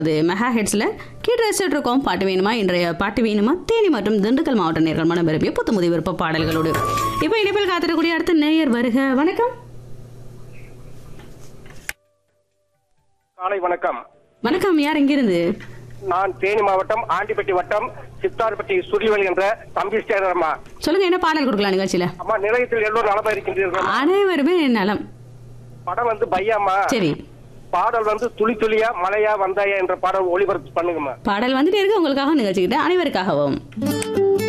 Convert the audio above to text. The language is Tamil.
அது மெகா ஹெட்ஸில் கேட்டு ரசிச்சுட்டு இருக்கோம் பாட்டு வேணுமா இன்றைய பாட்டு வேணுமா தேனி மற்றும் திண்டுக்கல் மாவட்ட நேர்கள் மனம் விரும்பிய புத்து முதி விருப்ப பாடல்களோடு இப்போ இனிப்பில் காத்திருக்கக்கூடிய அடுத்த நேயர் வருக வணக்கம் காலை வணக்கம் வணக்கம் யார் எங்கிருந்து நான் தேனி மாவட்டம் ஆண்டிப்பட்டி வட்டம் சித்தார்பட்டி சுரிவல் என்ற தம்பி ஸ்டேனர் அம்மா சொல்லுங்க என்ன பாடல் கொடுக்கலாம் நிகழ்ச்சியில அம்மா நிலையத்தில் எல்லோரும் நலமா இருக்கின்றீர்கள் அனைவருமே நலம் படம் வந்து பையாம்மா சரி பாடல் வந்து துளி துளியா மலையா வந்தாயா என்ற பாடல் ஒளிபரப்பு பண்ணுங்கம்மா பாடல் வந்துட்டே இருக்கு உங்களுக்காக நிகழ்ச்சிக்கிட்ட அனைவருக்காகவும்